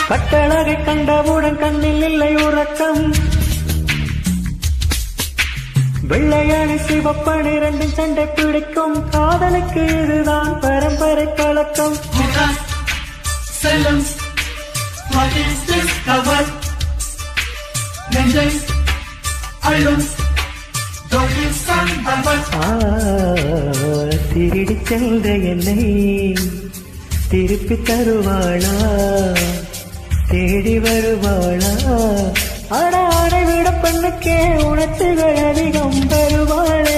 கட்டழகை கண்டவுடன் கண்ணில் இல்லை உறக்கம் வெள்ளையணி சிவப்பணி ரெண்டும் சண்டை பிடிக்கும் காதலுக்கு இதுதான் பரம்பரை கலக்கம் Hookah, Salem, what is this cover? நெஞ்சை அழும் ஜோதி சந்தவர் ஆ, திருடி சென்ற என்னை திருப்பி தருவாளா தேடி வருவாளா ஆட ஆடை விட பெண்ணுக்கே உணர்ச்சிகள் அதிகம் பெறுவாளே